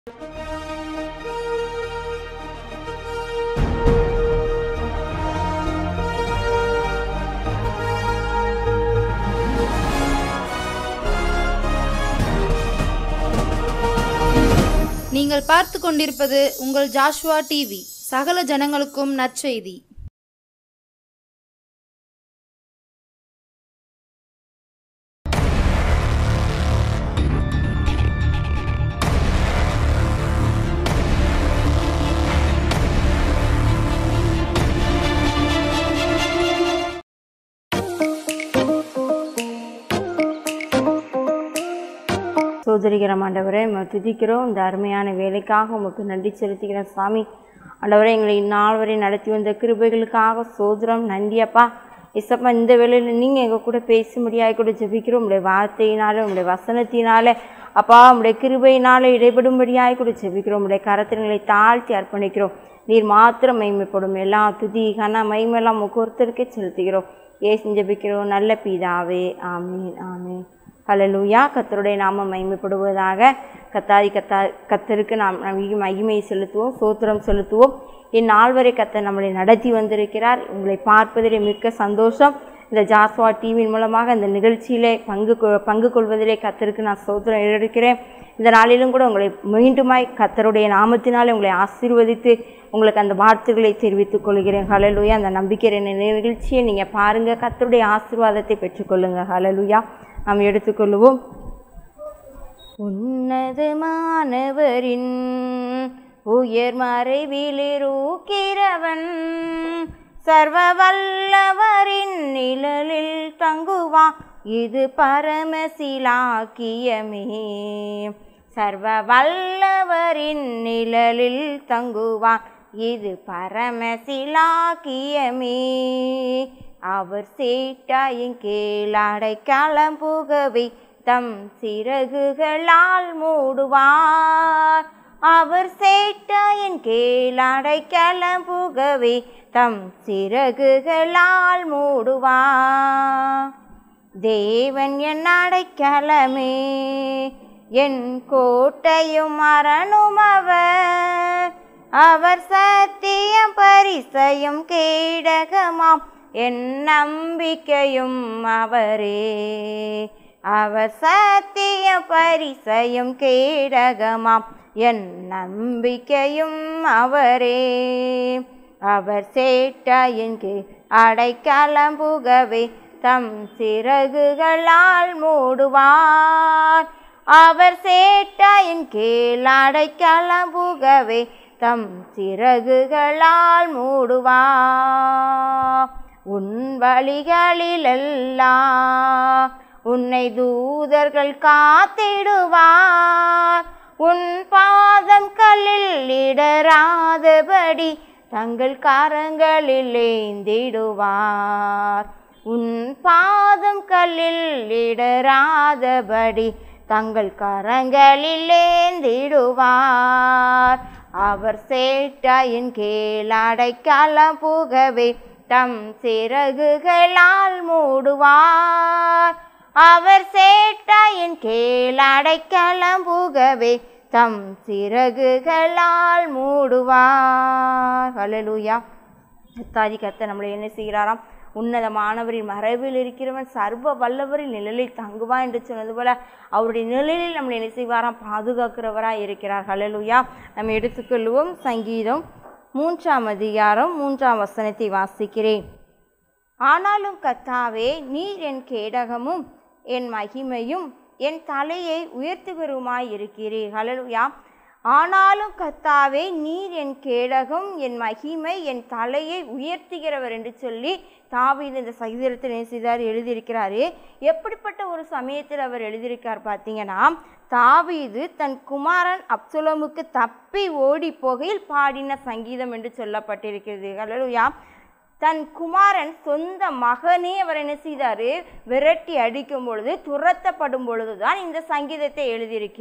நீங்கள் பார்த்து கொண்டிருப்பது உங்கள் ஜாஷ்வா டிவி சகல ஜனங்களுக்கும் நற்செய்தி சோதரிக்கிறோம் ஆண்டவரே உம்மை துதிக்கிறோம் இந்த அருமையான வேலைக்காக உமக்கு நன்றி செலுத்துகிறோம் சாமி ஆண்டவரே எங்களை இந்நாள் வரை நடத்தி வந்த கிருபைகளுக்காக சோதரம் நன்றியப்பா இசப்பா இந்த வேளையில் நீங்கள் எங்கள் கூட பேசும்படியாக கூட ஜெபிக்கிறோம் உங்களுடைய வார்த்தையினால உங்களுடைய வசனத்தினால அப்பா உங்களுடைய கிருபையினால இடைபடும்படியாக கூட ஜெபிக்கிறோம் உங்களுடைய கரத்தினங்களை தாழ்த்தி அர்ப்பணிக்கிறோம் நீர் மாத்திரம் மைமைப்படும் எல்லா துதி கன மைமெல்லாம் முகூர்த்தருக்கே செலுத்துகிறோம் ஏசு ஜெபிக்கிறோம் நல்ல பிதாவே ஆமீன் ஆமீன் ஹalleluya கத்தருடைய நாமம் மகிமைப்படுவதாக கத்தாதி கத்தா கத்தருக்கு நாம் நம் மகிமையை செலுத்துவோம் சோத்திரம் செலுத்துவோம் இந்நாள் வரை கத்தர் நம்மளை நடத்தி வந்திருக்கிறார் உங்களை பார்ப்பதிலே மிக்க சந்தோஷம் இந்த ஜாஸ்வா டிவியின் மூலமாக இந்த நிகழ்ச்சியிலே பங்கு கொ- பங்கு கொள்வதிலே கத்தருக்கு நான் சோத்திரம் எடுக்கிறேன் இந்த நாளிலும் கூட உங்களை மீண்டுமாய் கத்தருடைய நாமத்தினாலே உங்களை ஆசீர்வதித்து உங்களுக்கு அந்த வார்த்தைகளை தெரிவித்துக் கொள்கிறேன் ஹalleluya அந்த நம்பிக்கை நிகழ்ச்சியை நீங்கள் பாருங்கள் கத்தருடைய ஆசீர்வாதத்தை பெற்றுக்கொள்ளுங்க ஹalleluya நாம் எடுத்துக்கொள்வோம் உன்னதமானவரின் உயர் மறைவிலிருக்கிறவன் சர்வ வல்லவரின் நிழலில் தங்குவா இது பரமசிலாக்கியமே சர்வ வல்லவரின் நிழலில் தங்குவான் இது பரமசிலாக்கியமே அவர் சேட்டாயின் கீழடை களம்புகவை தம் சிறகுகளால் மூடுவார் அவர் சேட்டாயின் கீழடை களம்புகவை தம் சிறகுகளால் மூடுவார் தேவன் என் அடைக்கலமே என் கோட்டையும் மரணும் அவர் அவர் சத்தியம் பரிசையும் கேடகமாம் என் நம்பிக்கையும் அவரே அவர் சத்திய பரிசையும் கேடகமாம் என் நம்பிக்கையும் அவரே அவர் சேட்டாயின் கீழ் அடைக்கலம் புகவே தம் சிறகுகளால் மூடுவார் அவர் சேட்டாயின் கீழ் அடைக்கலம் புகவே தம் சிறகுகளால் மூடுவார் உன் வழிகளிலெல்லாம் உன்னை தூதர்கள் காத்திடுவார் உன் பாதம் கல்லில் இடராதபடி தங்கள் கரங்களில் ஏந்திடுவார் உன் பாதம் கல்லில் இடராதபடி தங்கள் கரங்களில் ஏந்திடுவார் அவர் சேட்டாயின் கீழ் அடைக்கலம் புகவே தம் சிறகுகளால் மூடுவார் அவர் சேட்டாயின் கீழ் அடைக்கலம் புகவே தம் சிறகுகளால் மூடுவார் ஹalleluya கத்தாதி கத்த நம்மளை என்ன செய்கிறாராம் உன்னதமானவரின் மறைவில் இருக்கிறவன் சர்வ வல்லவரின் நிழலில் தங்குவான் என்று சொன்னது போல அவருடைய நிழலில் நம்மளை என்ன செய்வாராம் பாதுகாக்கிறவராய் இருக்கிறார் ஹalleluya நம்ம எடுத்துக்கொள்வோம் சங்கீதம் மூன்றாம் அதிகாரம் மூன்றாம் வசனத்தை வாசிக்கிறேன் ஆனாலும் கத்தாவே நீர் என் கேடகமும் என் மகிமையும் என் தலையை உயர்த்துகிறவுமாய் இருக்கிறீர் ஹalleluya ஆனாலும் கத்தாவே நீர் என் கேடகம் என் மகிமை என் தலையை உயர்த்துகிறவர் என்று சொல்லி தாவீது இந்த சகிதத்தில் என்ன செய்தார் எழுதியிருக்கிறாரு எப்படிப்பட்ட ஒரு சமயத்தில் அவர் எழுதியிருக்கார் பார்த்தீங்கன்னா தாவீது தன் குமாரன் அப்சுலமுக்கு தப்பி ஓடி போகையில் பாடின சங்கீதம் என்று சொல்லப்பட்டிருக்கிறது ஹalleluya தன் குமாரன் சொந்த மகனே அவர் என்ன செய்தாரு விரட்டி அடிக்கும் பொழுது துரத்தப்படும் பொழுதுதான் இந்த சங்கீதத்தை எழுதியிருக்கிறார்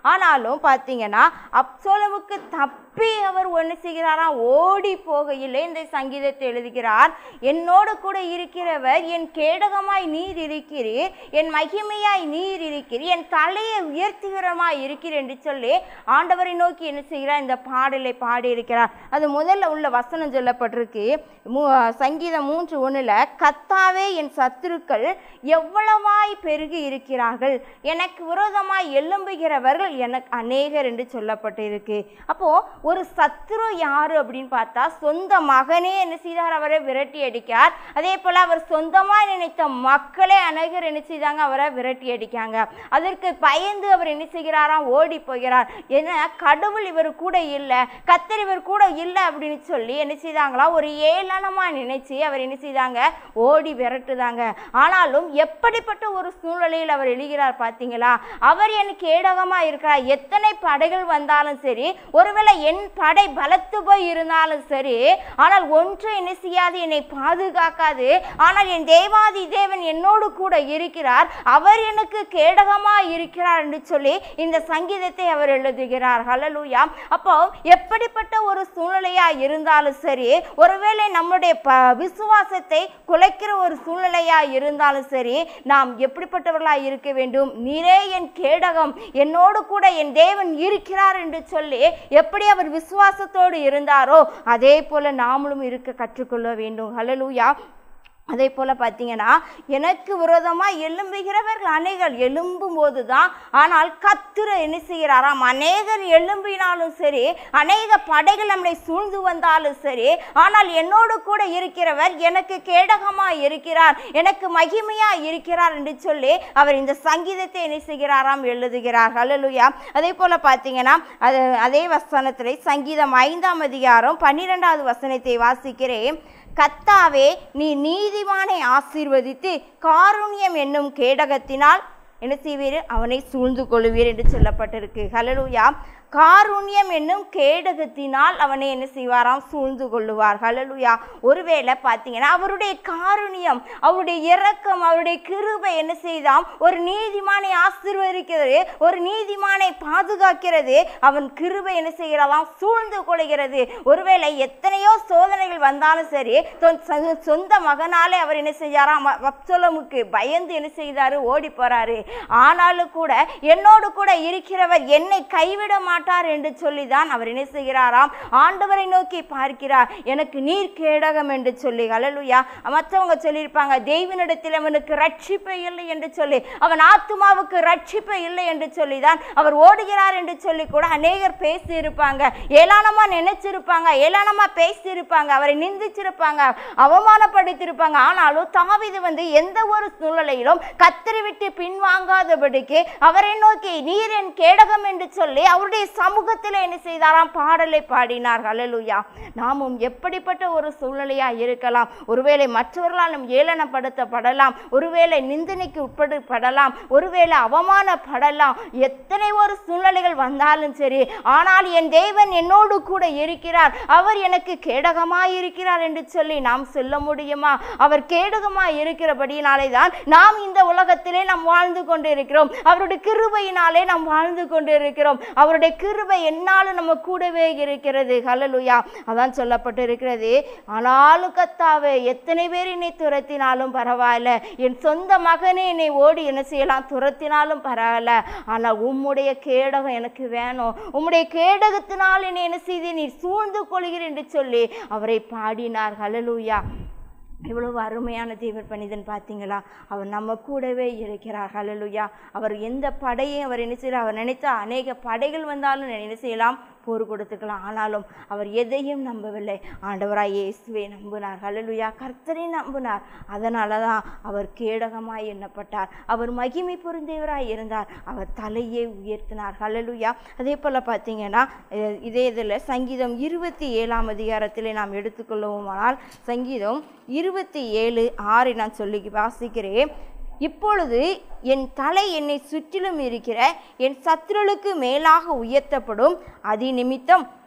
ஆனாலும் பார்த்தீங்கன்னா அப்சோலமுக்கு தப்பி அவர் ஒன்று செய்கிறாராம் ஓடி போகையிலே இந்த சங்கீதத்தை எழுதுகிறார் என்னோடு கூட இருக்கிறவர் என் கேடகமாய் நீர் இருக்கிறீர் என் மகிமையாய் நீர் இருக்கிறீர் என் தலையை உயர்த்துகிறமாய் இருக்கிறீர் என்று சொல்லி ஆண்டவரை நோக்கி என்ன செய்கிறார் இந்த பாடலை பாடியிருக்கிறார் அது முதல்ல உள்ள வசனம் சொல்லப்பட்டிருக்கு மூ சங்கீதம் மூன்று ஒன்றில் கத்தாவே என் சத்துருக்கள் எவ்வளவாய் பெருகி இருக்கிறார்கள் எனக்கு விரோதமாய் எழும்புகிறவர்கள் எனக்கு அநேகர் என்று சொல்லப்பட்டிருக்கு அப்போ ஒரு சத்துரு யாரு அப்படின்னு பார்த்தா சொந்த மகனே என்ன செய்தார் அவரை விரட்டி அடிக்கார் அதே போல அவர் சொந்தமாய் நினைத்த மக்களே அநேகர் என்ன செய்தாங்க அவரை விரட்டி அடிக்காங்க அதற்கு பயந்து அவர் என்ன செய்கிறாராம் ஓடி போகிறார் ஏன்னா கடவுள் இவர் கூட இல்லை கத்தர் இவர் கூட இல்லை அப்படின்னு சொல்லி என்ன செய்தாங்களா ஒரு ஏளனமா நினைச்சு அவர் என்ன செய்தாங்க ஓடி விரட்டுதாங்க ஆனாலும் எப்படிப்பட்ட ஒரு சூழ்நிலையில் அவர் எழுகிறார் பார்த்தீங்களா அவர் எனக்கு கேடகமா இருக்கிறார் எத்தனை படைகள் வந்தாலும் சரி ஒருவேளை என் படை பலத்து போய் இருந்தாலும் சரி ஆனால் ஒன்று என்ன செய்யாது என்னை பாதுகாக்காது ஆனால் என் தேவாதி தேவன் என்னோடு கூட இருக்கிறார் அவர் எனக்கு கேடகமா இருக்கிறார் என்று சொல்லி இந்த சங்கீதத்தை அவர் எழுதுகிறார் ஹalleluya அப்போ எப்படிப்பட்ட ஒரு சூழ்நிலையா இருந்தாலும் சரி ஒருவேளை நம்முடைய ப விசுவாசத்தை குலைக்கிற ஒரு சூழ்நிலையா இருந்தாலும் சரி நாம் எப்படிப்பட்டவர்களா இருக்க வேண்டும் நீரே என் கேடகம் என்னோடு கூட என் தேவன் இருக்கிறார் என்று சொல்லி எப்படி அவர் விசுவாசத்தோடு இருந்தாரோ அதே போல நாமளும் இருக்க கற்றுக்கொள்ள வேண்டும் ஹalleluya அதே போல் பார்த்தீங்கன்னா எனக்கு விரோதமாக எழும்புகிறவர்கள் அநேகர் எழும்பும் போது தான் ஆனால் கத்துர என்ன செய்கிறாராம் அநேகர் எழும்பினாலும் சரி அநேக படைகள் நம்மளை சூழ்ந்து வந்தாலும் சரி ஆனால் என்னோடு கூட இருக்கிறவர் எனக்கு கேடகமாக இருக்கிறார் எனக்கு மகிமையாக இருக்கிறார் என்று சொல்லி அவர் இந்த சங்கீதத்தை என்ன செய்கிறாராம் எழுதுகிறார் ஹalleluya அதே போல் பார்த்தீங்கன்னா அது அதே வசனத்தில் சங்கீதம் ஐந்தாம் அதிகாரம் பன்னிரெண்டாவது வசனத்தை வாசிக்கிறேன் கத்தாவே நீ நீதிமானை ஆசீர்வதித்து காருண்யம் என்னும் கேடகத்தினால் என்ன செய்வீர் அவனை சூழ்ந்து கொள்வீர் என்று சொல்லப்பட்டிருக்கு ஹalleluya காருண்யம் என்னும் கேடகத்தினால் அவனை என்ன செய்வாராம் சூழ்ந்து கொள்ளுவார் ஹalleluya ஒருவேளை பார்த்தீங்கன்னா அவருடைய காருண்யம் அவருடைய இரக்கம் அவருடைய கிருபை என்ன செய்தாம் ஒரு நீதிமானை ஆசீர்வதிக்கிறது ஒரு நீதிமானை பாதுகாக்கிறது அவன் கிருபை என்ன செய்கிறதாம் சூழ்ந்து கொள்கிறது ஒருவேளை எத்தனையோ சோதனைகள் வந்தாலும் சரி தொ- சொ- சொந்த மகனாலே அவர் என்ன செய்யாராம் அப்சலமுக்கு பயந்து என்ன செய்தாரு ஓடி போறாரு ஆனாலும் கூட என்னோடு கூட இருக்கிறவர் என்னை கைவிட மாட்டார் என்று சொல்லிதான் அவர் என்ன செய்கிறாராம் ஆண்டவரை நோக்கி பார்க்கிறார் எனக்கு நீர் கேடகம் என்று சொல்லி ஹalleluya மற்றவங்க சொல்லியிருப்பாங்க தெய்வனிடத்தில் அவனுக்கு ரட்சிப்பே இல்லை என்று சொல்லி அவன் ஆத்துமாவுக்கு ரட்சிப்பே இல்லை என்று சொல்லி தான் அவர் ஓடுகிறார் என்று சொல்லி கூட அநேகர் பேசி இருப்பாங்க ஏளனமா நினைச்சிருப்பாங்க ஏளனமா பேசி இருப்பாங்க அவரை நிந்திச்சிருப்பாங்க அவமானப்படுத்தியிருப்பாங்க ஆனாலும் தாவீது வந்து எந்த ஒரு சூழ்நிலையிலும் கத்தரி விட்டு பின்வாங்காதபடிக்கு அவரை நோக்கி நீர் என் கேடகம் என்று சொல்லி அவருடைய சமூகத்தில் என்ன செய்தாராம் பாடலை பாடினார் ஹalleluya நாமும் எப்படிப்பட்ட ஒரு சூழ்நிலையா இருக்கலாம் ஒருவேளை மற்றவர்களால் நம் ஏளனப்படுத்தப்படலாம் ஒருவேளை நிந்தனைக்கு உட்படுப்படலாம் ஒருவேளை அவமானப்படலாம் எத்தனை ஒரு சூழ்நிலைகள் வந்தாலும் சரி ஆனால் என் தேவன் என்னோடு கூட இருக்கிறார் அவர் எனக்கு கேடகமாய் இருக்கிறார் என்று சொல்லி நாம் சொல்ல முடியுமா அவர் கேடகமாய் இருக்கிறபடியினாலே தான் நாம் இந்த உலகத்திலே நாம் வாழ்ந்து கொண்டு இருக்கிறோம் அவருடைய கிருபையினாலே நாம் வாழ்ந்து கொண்டு இருக்கிறோம் அவருடைய கிருபை என்னாலும் நம்ம கூடவே இருக்கிறது ஹalleluya அதான் சொல்லப்பட்டு இருக்கிறது ஆனாலும் கத்தாவே எத்தனை பேர் என்னை துரத்தினாலும் பரவாயில்ல என் சொந்த மகனே என்னை ஓடி என்ன செய்யலாம் துரத்தினாலும் பரவாயில்ல ஆனால் உம்முடைய கேடகம் எனக்கு வேணும் உம்முடைய கேடகத்தினால் என்னை என்ன செய்து நீ சூழ்ந்து கொள்கிறேன் என்று சொல்லி அவரை பாடினார் ஹalleluya எவ்வளவு அருமையான தேவர் பணிதன் பார்த்தீங்களா அவர் நம்ம கூடவே இருக்கிறார் ஹalleluya அவர் எந்த படையையும் அவர் என்ன செய்யலாம் அவர் நினைத்த அநேக படைகள் வந்தாலும் என்ன செய்யலாம் போர் கொடுத்துக்கலாம் ஆனாலும் அவர் எதையும் நம்பவில்லை ஆண்டவராய் இயேசுவை நம்பினார் ஹalleluya கர்த்தரை நம்பினார் அதனால தான் அவர் கேடகமாய் எண்ணப்பட்டார் அவர் மகிமை பொருந்தியவராய் இருந்தார் அவர் தலையை உயர்த்தினார் ஹalleluya அதே போல் பார்த்தீங்கன்னா அஹ் இதே இதில் சங்கீதம் இருபத்தி ஏழாம் அதிகாரத்தில் நாம் எடுத்துக்கொள்வோமானால் சங்கீதம் இருபத்தி ஏழு ஆறை நான் சொல்லி வாசிக்கிறேன் இப்பொழுது என் தலை என்னை சுற்றிலும் இருக்கிற என் சத்துருளுக்கு மேலாக உயர்த்தப்படும் அதி நிமித்தம்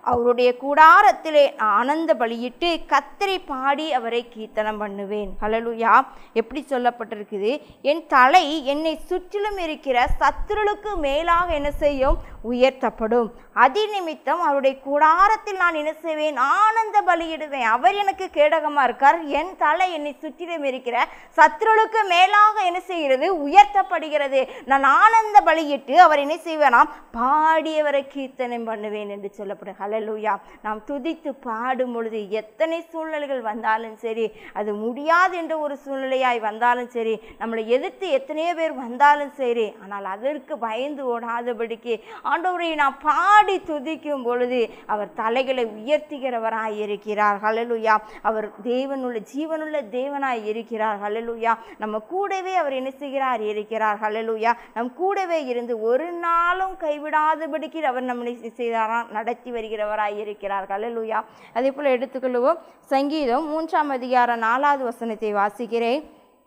அவருடைய கூடாரத்திலே ஆனந்த பலியிட்டு கத்தரை பாடி அவரை கீர்த்தனம் பண்ணுவேன் ஹalleluya எப்படி சொல்லப்பட்டிருக்குது என் தலை என்னை சுற்றிலும் இருக்கிற சத்துருளுக்கு மேலாக என்ன செய்யும் உயர்த்தப்படும் அதி நிமித்தம் அவருடைய கூடாரத்தில் நான் என்ன செய்வேன் ஆனந்த பலியிடுவேன் அவர் எனக்கு கேடகமா இருக்கார் என் தலை என்னை சுற்றிலும் இருக்கிற சத்துருளுக்கு மேலாக என்ன செய்கிறது உயர்த்தப்படுகிறது நான் ஆனந்த பலியிட்டு அவர் என்ன செய்வேனாம் பாடியவரை கீர்த்தனம் பண்ணுவேன் என்று சொல்லப்படும் ஹalleluya நாம் துதித்து பாடும் பொழுது எத்தனை சூழ்நிலைகள் வந்தாலும் சரி அது முடியாது என்ற ஒரு சூழ்நிலையாய் வந்தாலும் சரி நம்மளை எதிர்த்து எத்தனையோ பேர் வந்தாலும் சரி ஆனால் அதற்கு பயந்து ஓடாதபடிக்கு ஆண்டவரை நாம் பாடி துதிக்கும் பொழுது அவர் தலைகளை உயர்த்துகிறவராய் இருக்கிறார் ஹalleluya அவர் தேவனுள்ள ஜீவனுள்ள தேவனாய் இருக்கிறார் ஹalleluya நம்ம கூடவே அவர் என்ன செய்கிறார் இருக்கிறார் ஹalleluya நம் கூடவே இருந்து ஒரு நாளும் கைவிடாதபடிக்கு அவர் நம்மளை செய்தாராம் நடத்தி வருகிறவராய் இருக்கிறார் ஹalleluya அதே போல எடுத்துக்கொள்வோம் சங்கீதம் மூன்றாம் அதிகாரம் நாலாவது வசனத்தை வாசிக்கிறேன்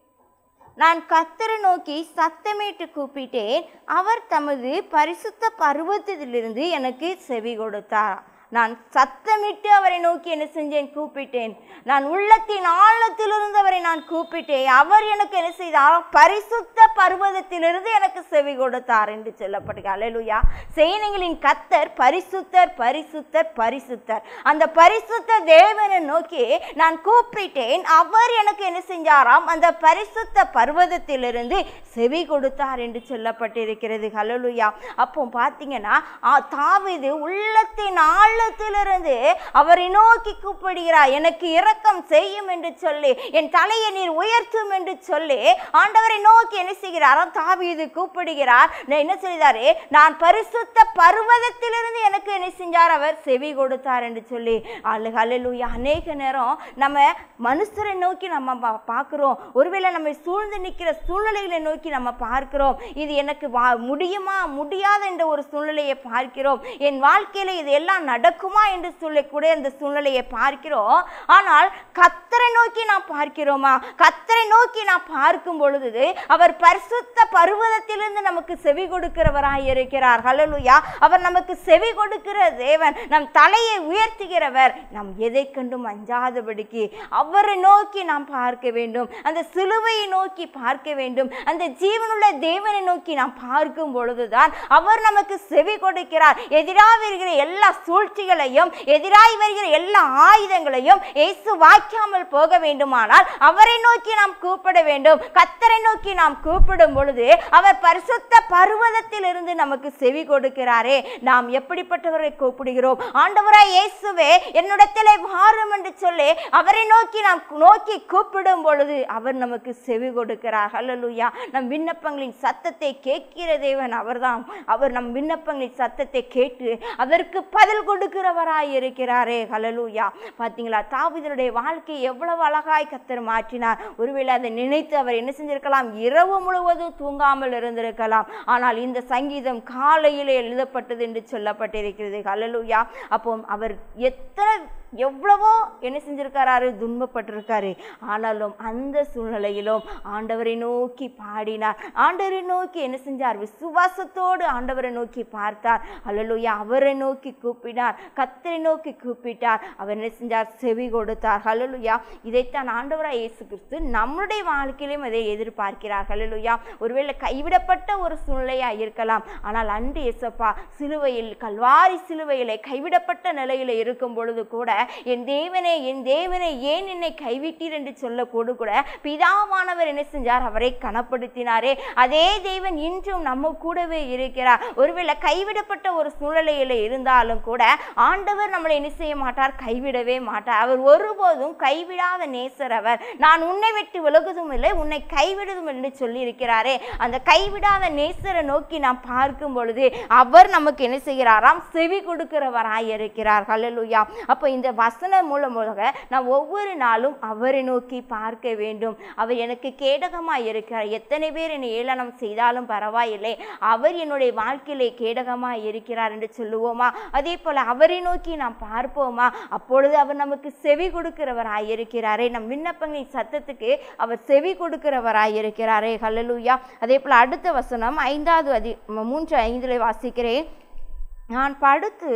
நான் கத்தரை நோக்கி சத்தமிட்டு கூப்பிட்டேன் அவர் தமது பரிசுத்த பருவத்திலிருந்து எனக்கு செவி கொடுத்தார் நான் சத்தமிட்டு அவரை நோக்கி என்ன செஞ்சேன் கூப்பிட்டேன் நான் உள்ளத்தின் ஆழத்திலிருந்து அவரை நான் கூப்பிட்டேன் அவர் எனக்கு என்ன செய்தார் பரிசுத்த பர்வதத்திலிருந்து எனக்கு செவி கொடுத்தார் என்று சொல்லப்படுக அலையலுயா சேனைகளின் கத்தர் பரிசுத்தர் பரிசுத்தர் பரிசுத்தர் அந்த பரிசுத்த தேவனை நோக்கி நான் கூப்பிட்டேன் அவர் எனக்கு என்ன செஞ்சாராம் அந்த பரிசுத்த பர்வதத்திலிருந்து செவி கொடுத்தார் என்று சொல்லப்பட்டிருக்கிறது ஹalleluya அப்போ பார்த்தீங்கன்னா ஆ, தாவீது உள்ளத்தின் ஆழத்திலிருந்து அவரை நோக்கி கூப்பிடுகிறார் எனக்கு இரக்கம் செய்யும் என்று சொல்லி என் தலையை நீர் உயர்த்தும் என்று சொல்லி ஆண்டவரை நோக்கி என்ன செய்கிறாரோ தாவீது கூப்பிடுகிறார் நான் என்ன செய்தாரு நான் பரிசுத்த பர்வதத்திலிருந்து எனக்கு என்ன செஞ்சார் அவர் செவி கொடுத்தார் என்று சொல்லி அல்ல ஹalleluya அநேக நேரம் நம்ம மனுஷரை நோக்கி நம்ம பா- பார்க்கிறோம் ஒருவேளை நம்மை சூழ்ந்து நிற்கிற சூழ்நிலைகளை நோக்கி நம்ம பார்க்கிறோம் இது எனக்கு வா முடியுமா முடியாத என்ற ஒரு சூழ்நிலையை பார்க்கிறோம் என் வாழ்க்கையில இது எல்லாம் நடக்குமா என்று சொல்லக்கூட இந்த சூழ்நிலையை பார்க்கிறோம் ஆனால் கத்தரை நோக்கி நாம் பார்க்கிறோமா கத்தரை நோக்கி நாம் பார்க்கும் பொழுது அவர் பரிசுத்த பருவதத்திலிருந்து நமக்கு செவி கொடுக்கிறவராய் இருக்கிறார் ஹalleluya அவர் நமக்கு செவி கொடுக்கிற தேவன் நம் தலையை உயர்த்துகிறவர் நாம் எதை கண்டும் அஞ்சாதபடிக்கு அவரை நோக்கி நாம் பார்க்க வேண்டும் அந்த சிலுவையை நோக்கி பார்க்க வேண்டும் அந்த ஜீவனுள்ள தேவனை நோக்கி நாம் பார்க்கும் பொழுதுதான் அவர் நமக்கு செவி கொடுக்கிறார் எதிராக வருகிற எல்லா சூழ்ச்சிகளையும் எதிராய் வருகிற எல்லா ஆயுதங்களையும் இயேசு வாய்க்காமல் போக வேண்டுமானால் அவரை நோக்கி நாம் கூப்பிட வேண்டும் கத்தரை நோக்கி நாம் கூப்பிடும் பொழுது அவர் பரிசுத்த பர்வதத்தில் இருந்து நமக்கு செவி கொடுக்கிறாரே நாம் எப்படிப்பட்டவரை கூப்பிடுகிறோம் ஆண்டவராய் இயேசுவே என்னிடத்திலே வாரும் என்று சொல்லி அவரை நோக்கி நாம் நோக்கி கூப்பிடும் பொழுது அவர் நமக்கு செவி கொடுக்கிறார் ஹalleluya நம் விண்ணப்பங்களின் சத்தத்தை கேட்கிற தேவன் அவர்தான் அவர் நம் விண்ணப்பங்களின் சத்தத்தை கேட்டு அதற்கு பதில் கொடுக்கிறவராய் இருக்கிறாரே ஹalleluya பாத்தீங்களா தாவீதனுடைய வாழ்க்கையை எவ்வளவு அழகாய் கத்தர் மாற்றினார் ஒருவேளை அதை நினைத்து அவர் என்ன செஞ்சிருக்கலாம் இரவு முழுவதும் தூங்காமல் இருந்திருக்கலாம் ஆனால் இந்த சங்கீதம் காலையிலே எழுதப்பட்டது என்று சொல்லப்பட்டிருக்கிறது ஹalleluya அப்போ அவர் எத்தனை எவ்வளவோ என்ன செஞ்சிருக்காரு துன்பப்பட்டிருக்காரு ஆனாலும் அந்த சூழ்நிலையிலும் ஆண்டவரை நோக்கி பாடினார் ஆண்டவரை நோக்கி என்ன செஞ்சார் விசுவாசத்தோடு ஆண்டவரை நோக்கி பார்த்தார் ஹalleluya அவரை நோக்கி கூப்பினார் கத்தரை நோக்கி கூப்பிட்டார் அவர் என்ன செஞ்சார் செவி கொடுத்தார் ஹalleluya இதைத்தான் ஆண்டவராய் இயேசு கிறிஸ்து நம்முடைய வாழ்க்கையிலும் அதை எதிர்பார்க்கிறார் ஹalleluya ஒருவேளை கைவிடப்பட்ட ஒரு சூழ்நிலையா இருக்கலாம் ஆனால் அன்று இயேசப்பா சிலுவையில் கல்வாரி சிலுவையிலே கைவிடப்பட்ட நிலையில இருக்கும் பொழுது கூட என் தேவனே என் தேவனே ஏன் என்னை கைவிட்டீர் என்று சொல்ல கூட கூட பிதாவானவர் என்ன செஞ்சார் அவரை கனப்படுத்தினாரே அதே தேவன் இன்றும் நம்ம கூடவே இருக்கிறார் ஒருவேளை கைவிடப்பட்ட ஒரு சூழ்நிலையில இருந்தாலும் கூட ஆண்டவர் நம்மளை என்ன செய்ய மாட்டார் கைவிடவே மாட்டார் அவர் ஒருபோதும் கைவிடாத நேசர் அவர் நான் உன்னை விட்டு விலகுதும் இல்லை உன்னை கைவிடுதும் என்று சொல்லி இருக்கிறாரே அந்த கைவிடாத நேசரை நோக்கி நாம் பார்க்கும் பொழுது அவர் நமக்கு என்ன செய்கிறாராம் செவி கொடுக்கிறவராய் இருக்கிறார் ஹalleluya அப்போ இந்த வசனம் மூலமாக நான் ஒவ்வொரு நாளும் அவரை நோக்கி பார்க்க வேண்டும் அவர் எனக்கு கேடகமாய் இருக்கிறார் எத்தனை பேர் என்னை ஏளனம் செய்தாலும் பரவாயில்லை அவர் என்னுடைய வாழ்க்கையிலே கேடகமாய் இருக்கிறார் என்று சொல்லுவோமா அதே போல அவரை நோக்கி நாம் பார்ப்போமா அப்பொழுது அவர் நமக்கு செவி கொடுக்கிறவராய் இருக்கிறாரே நம் விண்ணப்பங்களின் சத்தத்துக்கு அவர் செவி கொடுக்கிறவராய் இருக்கிறாரே ஹalleluya அதே போல அடுத்த வசனம் ஐந்தாவது அதி மூன்று ஐந்தில் வாசிக்கிறேன் நான் படுத்து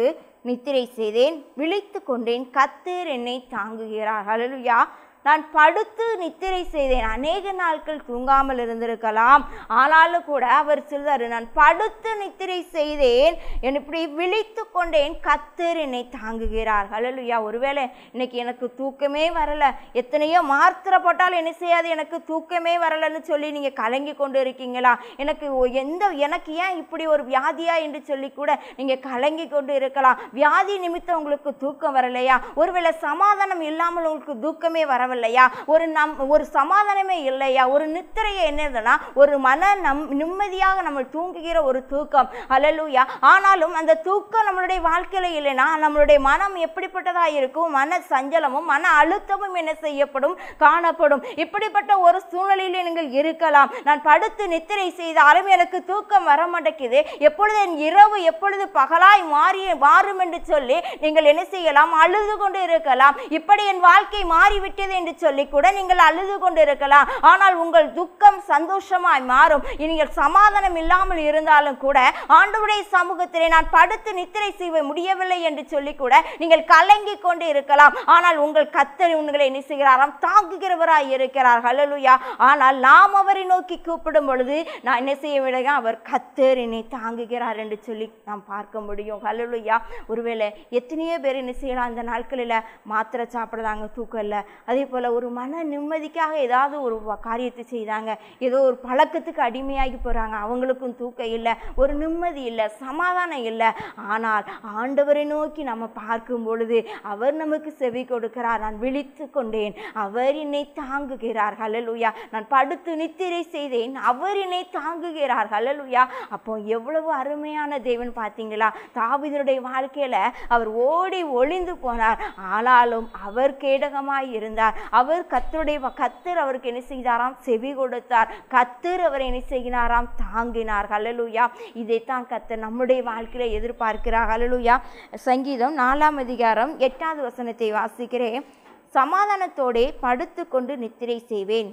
நித்திரை செய்தேன் விழித்து கொண்டேன் கத்தர் என்னை தாங்குகிறார் ஹalleluya நான் படுத்து நித்திரை செய்தேன் அநேக நாட்கள் தூங்காமல் இருந்திருக்கலாம் ஆனாலும் கூட அவர் சொல்றாரு நான் படுத்து நித்திரை செய்தேன் என் இப்படி விழித்து கொண்டேன் கத்தர் என்னை தாங்குகிறார் ஹalleluya ஒருவேளை இன்னைக்கு எனக்கு தூக்கமே வரல எத்தனையோ மாத்திரை போட்டாலும் என்ன செய்யாது எனக்கு தூக்கமே வரலன்னு சொல்லி நீங்க கலங்கி கொண்டு இருக்கீங்களா எனக்கு ஒ- எந்த எனக்கு ஏன் இப்படி ஒரு வியாதியா என்று சொல்லி கூட நீங்க கலங்கி கொண்டு இருக்கலாம் வியாதி நிமித்தம் உங்களுக்கு தூக்கம் வரலையா ஒருவேளை சமாதானம் இல்லாமல் உங்களுக்கு தூக்கமே வரவில்லையா ஒரு நம் ஒரு சமாதானமே இல்லையா ஒரு நித்திரையை என்னதுன்னா ஒரு மன நம் நிம்மதியாக நம்ம தூங்குகிற ஒரு தூக்கம் அல்லலுயா ஆனாலும் அந்த தூக்கம் நம்மளுடைய வாழ்க்கையில இல்லைன்னா நம்மளுடைய மனம் எப்படிப்பட்டதா இருக்கும் மன சஞ்சலமும் மன அழுத்தமும் என்ன செய்யப்படும் காணப்படும் இப்படிப்பட்ட ஒரு சூழ்நிலையில நீங்கள் இருக்கலாம் நான் படுத்து நித்திரை செய்தாலும் எனக்கு தூக்கம் வர மாட்டேங்குது எப்பொழுது என் இரவு எப்பொழுது பகலாய் மாறி மாறும் என்று சொல்லி நீங்கள் என்ன செய்யலாம் அழுது கொண்டு இருக்கலாம் இப்படி என் வாழ்க்கை மாறிவிட்டது என்று சொல்லி கூட நீங்கள் அழுது கொண்டு இருக்கலாம் ஆனால் உங்கள் துக்கம் சந்தோஷமாய் மாறும் நீங்கள் சமாதானம் இல்லாமல் இருந்தாலும் கூட ஆண்டவருடைய சமூகத்திலே நான் படுத்து நித்திரை செய்ய முடியவில்லை என்று சொல்லி கூட நீங்கள் கலங்கி கொண்டு இருக்கலாம் ஆனால் உங்கள் கத்தர் உங்களை என்ன செய்கிறாராம் தாங்குகிறவராய் இருக்கிறார் ஹalleluya ஆனால் நாம் அவரை நோக்கி கூப்பிடும் பொழுது நான் என்ன செய்ய விடுங்க அவர் கத்தர் என்னை தாங்குகிறார் என்று சொல்லி நாம் பார்க்க முடியும் ஹalleluya ஒருவேளை எத்தனையோ பேர் என்ன செய்யலாம் அந்த நாட்களில் மாத்திரை சாப்பிடுறாங்க தூக்கம் இல்லை அதே போல் ஒரு மன நிம்மதிக்காக ஏதாவது ஒரு வ- காரியத்தை செய்தாங்க ஏதோ ஒரு பழக்கத்துக்கு அடிமையாகி போகிறாங்க அவங்களுக்கும் தூக்கம் இல்லை ஒரு நிம்மதி இல்லை சமாதானம் இல்லை ஆனால் ஆண்டவரை நோக்கி நம்ம பார்க்கும் பொழுது அவர் நமக்கு செவி கொடுக்கிறார் நான் விழித்து கொண்டேன் அவர் என்னை தாங்குகிறார் ஹalleluya நான் படுத்து நித்திரை செய்தேன் அவர் என்னை தாங்குகிறார் ஹalleluya அப்போ எவ்வளவு அருமையான தேவன் பார்த்தீங்களா தாவீதுடைய வாழ்க்கையில அவர் ஓடி ஒளிந்து போனார் ஆனாலும் அவர் கேடகமாய் இருந்தார் அவர் கத்தருடைய கத்தர் அவருக்கு என்ன செய்தாராம் செவி கொடுத்தார் கத்தர் அவரை என்ன செய்கிறாராம் தாங்கினார் ஹalleluya இதைத்தான் கத்தர் நம்முடைய வாழ்க்கையில எதிர்பார்க்கிறார் ஹalleluya சங்கீதம் நாலாம் அதிகாரம் எட்டாவது வசனத்தை வாசிக்கிறேன் சமாதானத்தோடே படுத்துக்கொண்டு நித்திரை செய்வேன்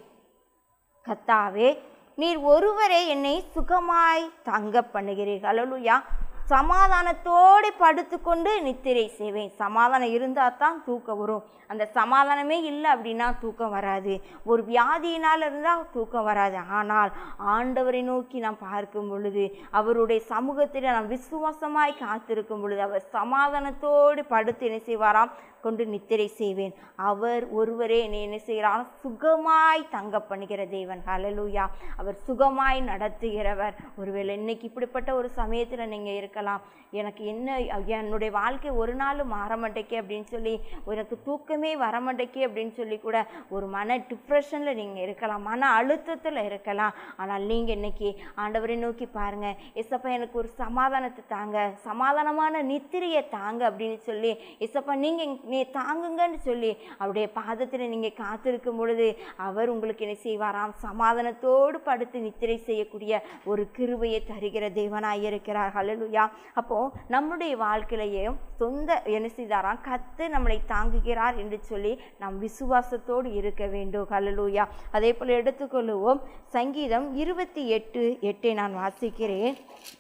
கத்தாவே நீர் ஒருவரே என்னை சுகமாய் தங்க பண்ணுகிறீர் ஹalleluya சமாதானத்தோடு படுத்துக்கொண்டு நித்திரை செய்வேன் சமாதானம் இருந்தால் தான் தூக்கம் வரும் அந்த சமாதானமே இல்லை அப்படின்னா தூக்கம் வராது ஒரு வியாதியினால் இருந்தால் தூக்கம் வராது ஆனால் ஆண்டவரை நோக்கி நாம் பார்க்கும் பொழுது அவருடைய சமூகத்தில் நாம் விசுவாசமாய் காத்திருக்கும் பொழுது அவர் சமாதானத்தோடு படுத்து என்ன செய்வாராம் கொண்டு நித்திரை செய்வேன் அவர் ஒருவரே என்னை என்ன செய்கிறார் சுகமாய் தங்க பண்ணுகிற தேவன் ஹalleluya அவர் சுகமாய் நடத்துகிறவர் ஒருவேளை இன்னைக்கு இப்படிப்பட்ட ஒரு சமயத்தில் நீங்கள் இருக்கலாம் எனக்கு என்ன என்னுடைய வாழ்க்கை ஒரு நாள் மாற மாட்டேக்கே அப்படின்னு சொல்லி எனக்கு தூக்கமே வர மாட்டேக்கே அப்படின்னு சொல்லி கூட ஒரு மன டிப்ரெஷனில் நீங்கள் இருக்கலாம் மன அழுத்தத்தில் இருக்கலாம் ஆனால் நீங்கள் இன்னைக்கு ஆண்டவரை நோக்கி பாருங்க எசப்பா எனக்கு ஒரு சமாதானத்தை தாங்க சமாதானமான நித்திரையை தாங்க அப்படின்னு சொல்லி எசப்பா நீங்கள் நீ தாங்குங்கன்னு சொல்லி அவருடைய பாதத்தில் நீங்கள் காத்திருக்கும் பொழுது அவர் உங்களுக்கு என்ன செய்வாராம் சமாதானத்தோடு படுத்து நித்திரை செய்யக்கூடிய ஒரு கிருபையை தருகிற தேவனாய் இருக்கிறார் ஹalleluya அப்போ நம்முடைய வாழ்க்கையிலேயும் சொந்த என்ன செய்தாராம் கத்து நம்மளை தாங்குகிறார் என்று சொல்லி நாம் விசுவாசத்தோடு இருக்க வேண்டும் ஹalleluya அதே போல் எடுத்துக்கொள்ளுவோம் சங்கீதம் இருபத்தி எட்டு எட்டை நான் வாசிக்கிறேன்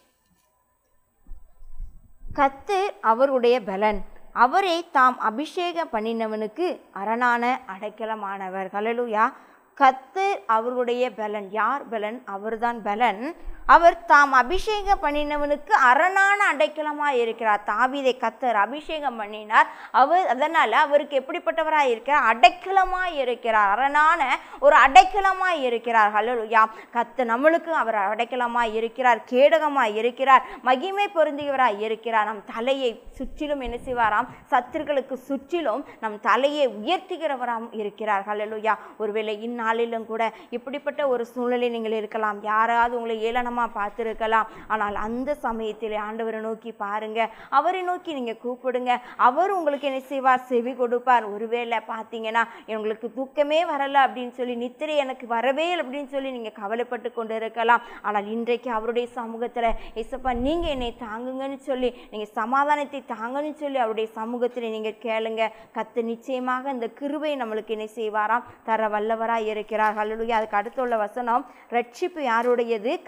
கத்தர் அவருடைய பலன் அவரை தாம் அபிஷேகம் பண்ணினவனுக்கு அரணான அடைக்கலமானவர் ஹalleluya கத்தர் அவருடைய பலன் யார் பலன் அவர்தான் பலன் அவர் தாம் அபிஷேகம் பண்ணினவனுக்கு அரணான அடைக்கலமாய் இருக்கிறார் தாவீதை கத்தர் அபிஷேகம் பண்ணினார் அவர் அதனால அவருக்கு எப்படிப்பட்டவராய் இருக்கிறார் அடைக்கலமாய் இருக்கிறார் அரணான ஒரு அடைக்கலமாய் இருக்கிறார் ஹalleluya கத்து நம்மளுக்கு அவர் அடைக்கலமாய் இருக்கிறார் கேடகமாய் இருக்கிறார் மகிமை பொருந்தியவராய் இருக்கிறார் நம் தலையை சுற்றிலும் என்ன செய்வாராம் சத்துருக்களுக்கு சுற்றிலும் நம் தலையை உயர்த்துகிறவராம் இருக்கிறார் ஹalleluya ஒருவேளை இந்நாளிலும் கூட இப்படிப்பட்ட ஒரு சூழ்நிலை நீங்கள் இருக்கலாம் யாராவது உங்களை ஏளனமா பார்த்துருக்கலாம் ஆனால் அந்த சமயத்தில் ஆண்டவரை நோக்கி பாருங்க அவரை நோக்கி நீங்க கூப்பிடுங்க அவர் உங்களுக்கு என்ன செய்வார் செவி கொடுப்பார் ஒருவேளை பார்த்தீங்கன்னா உங்களுக்கு தூக்கமே வரல அப்படின்னு சொல்லி நித்திரை எனக்கு வரவே இல்லை அப்படின்னு சொல்லி நீங்க கவலைப்பட்டு கொண்டு இருக்கலாம் ஆனால் இன்றைக்கு அவருடைய சமூகத்துல இசப்பா நீங்க என்னை தாங்குங்கன்னு சொல்லி நீங்க சமாதானத்தை தாங்கன்னு சொல்லி அவருடைய சமூகத்தில் நீங்க கேளுங்க கத்து நிச்சயமாக இந்த கிருபை நம்மளுக்கு என்ன செய்வாராம் தர வல்லவராய் இருக்கிறார் ஹalleluya அதுக்கு அடுத்துள்ள வசனம் ரட்சிப்பு யாருடையது கத்தருடைய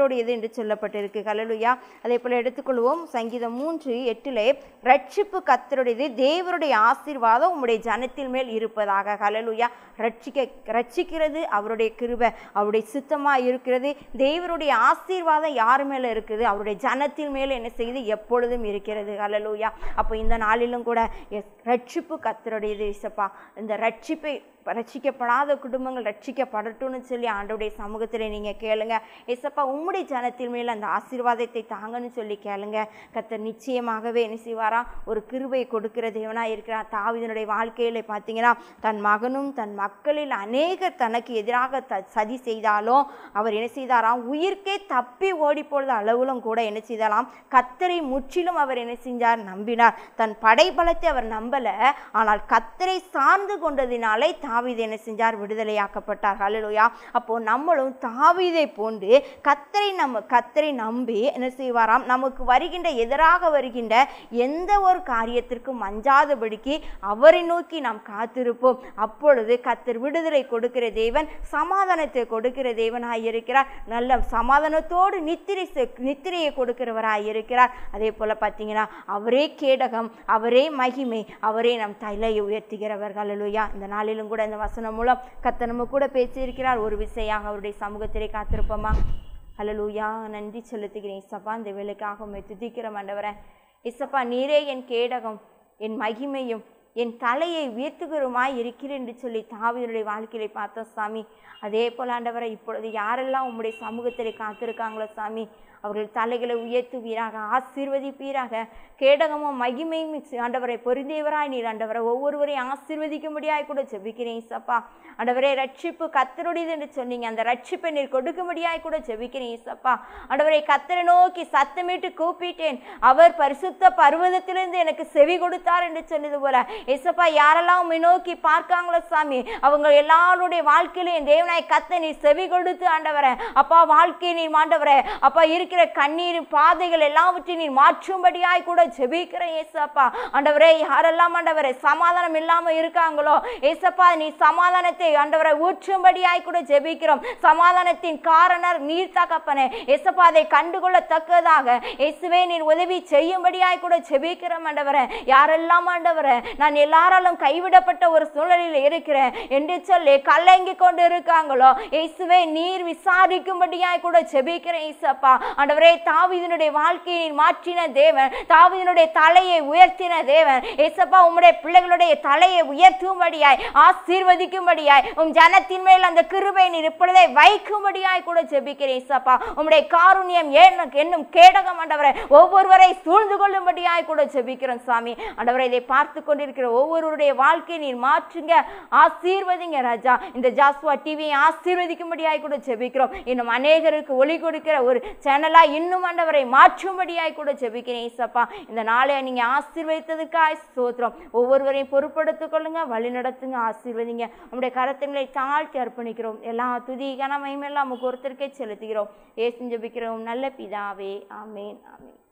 கத்தருடையது என்று சொல்லப்பட்டிருக்கு ஹalleluya அதே போல எடுத்துக்கொள்வோம் சங்கீதம் மூன்று எட்டிலே ரட்சிப்பு கத்தருடையது தேவருடைய ஆசீர்வாதம் உம்முடைய ஜனத்தின் மேல் இருப்பதாக ஹalleluya ரட்சிக்க ரட்சிக்கிறது அவருடைய கிருபை அவருடைய சித்தமா இருக்கிறது தேவருடைய ஆசீர்வாதம் யார் மேல இருக்குது அவருடைய ஜனத்தின் மேல என்ன செய்யுது எப்பொழுதும் இருக்கிறது ஹalleluya அப்போ இந்த நாளிலும் கூட எஸ் ரட்சிப்பு கத்தருடையது இசப்பா இந்த ரட்சிப்பை ரட்சிக்கப்படாத குடும்பங்கள் ரட்சிக்கப்படட்டும்னு சொல்லி ஆண்டோடைய சமூகத்தில் நீங்கள் கேளுங்க ஏசப்பா உம்முடைய ஜனத்தின் மேல் அந்த ஆசீர்வாதத்தை தாங்கன்னு சொல்லி கேளுங்க கத்தர் நிச்சயமாகவே என்ன செய்வாரா ஒரு கிருபை கொடுக்கிற தேவனாக இருக்கிறார் தாவிதனுடைய வாழ்க்கையில் பார்த்தீங்கன்னா தன் மகனும் தன் மக்களில் அநேகர் தனக்கு எதிராக த சதி செய்தாலும் அவர் என்ன செய்தாராம் உயிர்க்கே தப்பி ஓடி பொழுது அளவிலும் கூட என்ன செய்தாராம் கத்தரை முற்றிலும் அவர் என்ன செஞ்சார் நம்பினார் தன் படைபலத்தை அவர் நம்பல ஆனால் கத்தரை சார்ந்து கொண்டதினாலே தாவீது என்ன செஞ்சார் விடுதலையாக்கப்பட்டார் ஹalleluya அப்போ நம்மளும் தாவீதை போன்று கத்தரை நம்ம கத்தரை நம்பி என்ன செய்வாராம் நமக்கு வருகின்ற எதிராக வருகின்ற எந்த ஒரு காரியத்திற்கும் அஞ்சாதபடிக்கு அவரை நோக்கி நாம் காத்திருப்போம் அப்பொழுது கத்தர் விடுதலை கொடுக்கிற தேவன் சமாதானத்தை கொடுக்கிற தேவனாய் இருக்கிறார் நல்ல சமாதானத்தோடு நித்திரை செ- நித்திரையை கொடுக்கிறவராய் இருக்கிறார் அதே போல பார்த்தீங்கன்னா அவரே கேடகம் அவரே மகிமை அவரே நம் தலையை உயர்த்துகிறவர் ஹalleluya இந்த நாளிலும் கூட இந்த வசனம் மூலம் கத்த நம்ம கூட பேசியிருக்கிறார் ஒரு விசையாக அவருடைய சமூகத்திலே காத்திருப்போமா ஹalleluya நன்றி செலுத்துகிறேன் இசப்பா இந்த வேலைக்காக உம்மை துதிக்கிறோம் ஆண்டவரே இசப்பா நீரே என் கேடகம் என் மகிமையும் என் தலையை உயர்த்துகிறோமாய் இருக்கிறேன் என்று சொல்லி தாவீதுடைய வாழ்க்கையிலே பார்த்தோம் சாமி அதே போல ஆண்டவரை இப்பொழுது யாரெல்லாம் உம்முடைய சமூகத்திலே காத்திருக்காங்களோ சாமி அவர்கள் தலைகளை உயர்த்துவீராக ஆசீர்வதிப்பீராக கேடகமும் மகிமையும் ஆண்டவரை பொருந்தியவராய் நீர் ஆண்டவரை ஒவ்வொருவரையும் ஆசீர்வதிக்கும்படியாய் கூட ஜெபிக்கிறேன் சப்பா ஆண்டவரே ரட்சிப்பு கத்தருடையது என்று சொன்னீங்க அந்த ரட்சிப்பை நீர் கொடுக்கும்படியாய் கூட ஜெபிக்கிறேன் சப்பா ஆண்டவரை கத்தரை நோக்கி சத்தமிட்டு கூப்பிட்டேன் அவர் பரிசுத்த பர்வதத்திலிருந்து எனக்கு செவி கொடுத்தார் என்று சொன்னது போல ஏசப்பா யாரெல்லாம் உம்மை நோக்கி பார்க்காங்களோ சாமி அவங்க எல்லாருடைய வாழ்க்கையிலும் என் தேவனாய் கத்த நீ செவி கொடுத்து ஆண்டவரே அப்பா வாழ்க்கையை நீர் மாண்டவரே அப்பா இருக்கிற கண்ணீர் பாதைகள் எல்லாவற்றையும் நீர் மாற்றும்படியாய் கூட ஜெபிக்கிறேன் ஏசப்பா ஆண்டவரே யாரெல்லாம் ஆண்டவரே சமாதானம் இல்லாம இருக்காங்களோ ஏசப்பா நீ சமாதானத்தை ஆண்டவரை ஊற்றும்படியாய் கூட ஜெபிக்கிறோம் சமாதானத்தின் காரணர் நீர் தகப்பனே ஏசப்பா அதை கண்டுகொள்ளத்தக்கதாக இயேசுவே நீர் உதவி செய்யும்படியாய் கூட ஜெபிக்கிறோம் ஆண்டவரே யாரெல்லாம் ஆண்டவரே நான் எல்லாராலும் கைவிடப்பட்ட ஒரு சூழ்நிலையில் இருக்கிறேன் என்று சொல்லி கலங்கி கொண்டு இருக்காங்களோ இயேசுவே நீர் விசாரிக்கும்படியாய் கூட ஜெபிக்கிறேன் இயேசப்பா ஆண்டவரே தாவீதினுடைய வாழ்க்கையை நீர் மாற்றின தேவன் தாவீதினுடைய தலையை உயர்த்தின தேவன் இயேசப்பா உம்முடைய பிள்ளைகளுடைய தலையை உயர்த்தும்படியாய் ஆசீர்வதிக்கும்படியாய் உம் ஜனத்தின் மேல் அந்த கிருபை நீர் இப்பொழுதே வைக்கும்படியாய் கூட ஜெபிக்கிறேன் இயேசப்பா உம்முடைய காருண்யம் ஏன் என்னும் கேடகம் ஆண்டவரை ஒவ்வொருவரை சூழ்ந்து கொள்ளும்படியாய் கூட ஜெபிக்கிறோம் சாமி ஆண்டவரை இதை பார்த்து கொண்டிருக்கிற ஒவ்வொருவருடைய வாழ்க்கையை நீர் மாற்றுங்க ஆசீர்வதிங்க ராஜா இந்த ஜாஸ்வா டிவியை ஆசீர்வதிக்கும்படியாய் கூட ஜெபிக்கிறோம் இன்னும் அநேகருக்கு ஒளி கொடுக்கிற ஒரு சேனலா இன்னும் ஆண்டவரை மாற்றும்படியாய் கூட ஜெபிக்கிறேன் ஏசப்பா இந்த நாளை நீங்க ஆசீர்வதித்ததுக்காய் ஸ்தோத்திரம் ஒவ்வொருவரையும் பொறுப்படுத்திக் கொள்ளுங்க வழி நடத்துங்க ஆசீர்வதிங்க உங்களுடைய கரத்துங்களை தாழ்த்தி அர்ப்பணிக்கிறோம் எல்லா துதி கனமையும் எல்லாம் நமக்கு ஒருத்தருக்கே செலுத்துகிறோம் ஏசும் ஜெபிக்கிறோம் நல்ல பிதாவே ஆமேன் ஆமேன்